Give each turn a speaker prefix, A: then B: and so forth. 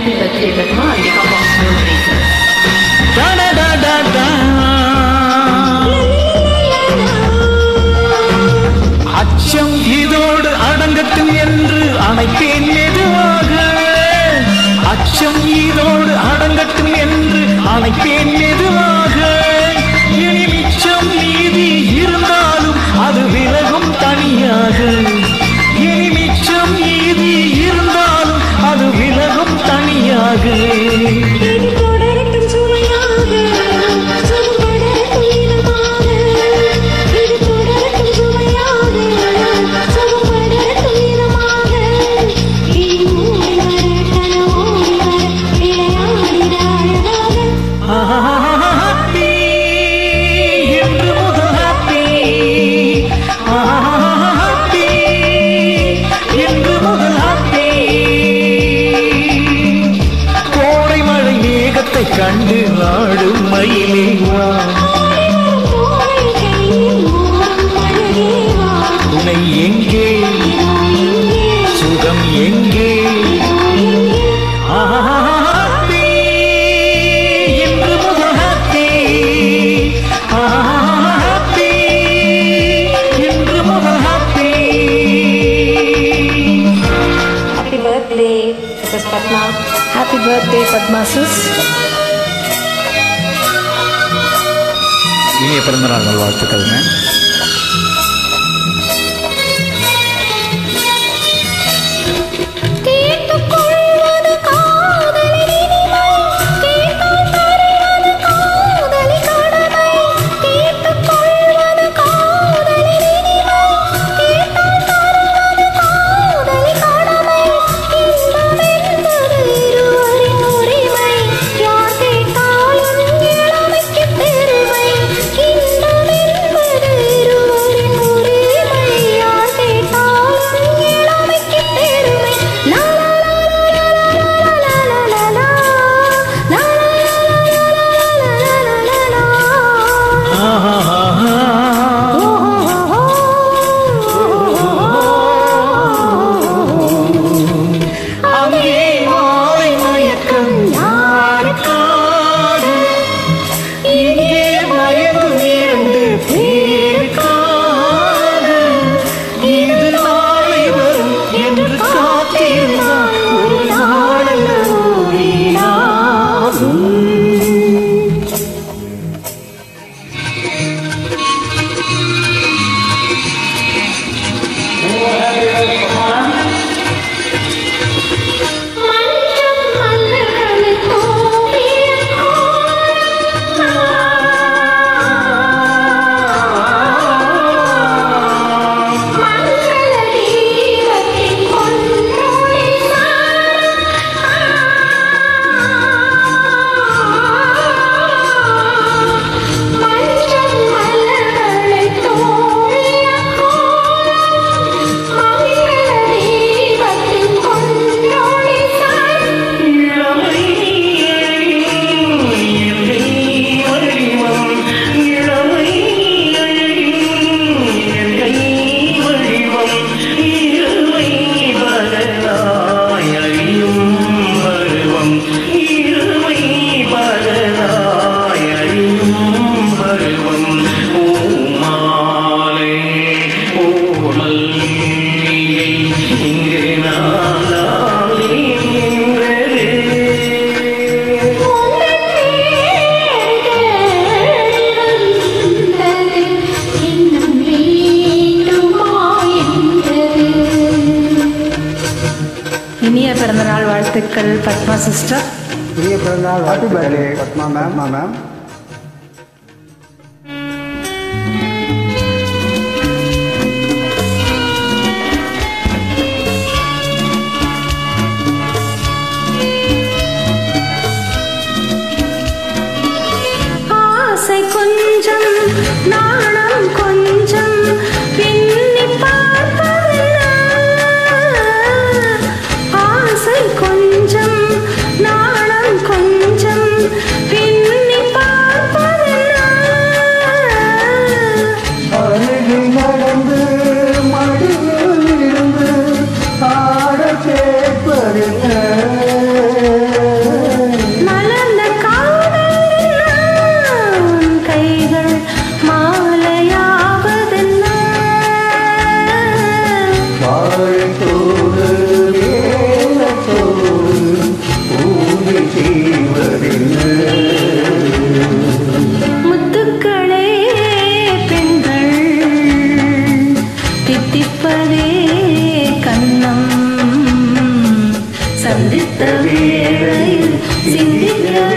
A: happy birthday Padma on behalf of Snow Racers.
B: Da da da da da. அச்சம் இதோடு அடங்கட்டும் என்று அணைப்பேன் மெதுவாக அச்சம் இதோடு அடங்கட்டும் என்று அணைப்பேன் மெதுவாக இனி மிச்சம் நீதி இருந்தாலும் அது விலகும் தனியாக இனி மிச்சம் நீதி இருந்தாலும் அது விலகும் தனியாக
C: இது தொடரட்டும் சுவையாக சுகம் படரட்டும் இதமாக இது தொடரட்டும் சுவையாக சுகம் படரட்டும் இதமாக இனி மூடி வர கனவோடி வர விளையாடிட அழகாக
B: ஹாப்பி என்று முதல் ஹாப்பி ஹாப்பி என்று முதல் ஹாப்பி கோடை மழை மேகத்தை கண்டு நாடும் மயிலே வா
C: தோழை கையில் மோகம் அழகே வா
B: துணை எங்கே
C: இதோ இங்கே
B: சுகம் எங்கே
C: இதோ இங்கே
B: ஹாப்பி என்று முதல் ஹாப்பி ஹாப்பி என்று முதல் happy
C: Happy birthday, Mrs. Padma.
D: Happy birthday Padma sis
B: இனிய பிறந்தநாள் நல்வாழ்த்துக்கள்ங்க
C: கேட்டுக்கொள்வது காதலின் இனிமை கேட்டால் தருவது காதலி கடமை கேட்டுக்கொள்வது காதலின் இனிமை கேட்டால் தருவது காதலி கடமை இன்பமென்பது இருவரின் உரிமை யார் கேட்டாலும் இளமைக்கு பெருமை இன்பமென்பது இருவரின் உரிமை யார் கேட்டாலும் இளமைக்கு பெருமை லா லா லா லா லா லா லா லா லா லா லா லா லா
B: அங்கே மாலை மயக்கம் யாருக்காக இங்கே மயங்கும் இரண்டு பேருக்காக இது நாளை வரும் என்று காத்திருந்தால் ஒரு நாளல்ல வீணாகும்
C: மஞ்சள் மலர்கள் தோவிய மங்கள தீபத்தின் பொன்னொழி மஞ்சள் மலர்களை தோவிய மங்கள தீபத்தின் பொன்னொழி
B: இளமை இயற்கை வடிவம் இளமை இயற்கை வடிவம் இருமை பலனாய் அழியும் பருவம் இருமை பலனாய் அழியும் பருவம் ஓமாலே ஓமல்லியை இங்கு நாளாலே என்றது
C: இன்னும் வேண்டுமா என்றது
D: இனிய பிறந்தநாள் வாழ்த்துக்கள் பத்மா சிஸ்டர்
E: இனிய பிறந்தநாள் வாழ்த்துக்கள் பத்மா மேம் மேம்
C: ஆசை கொஞ்சம் நாணம் கொஞ்சம் பின்னி பார்ப்பதென்ன ஆசை கொஞ்சம் நாணம் கொஞ்சம் பின்னி பார்ப்பதென்ன இருப்பதே கண்ணம் சந்தித்த வேளையில் சிந்திக்க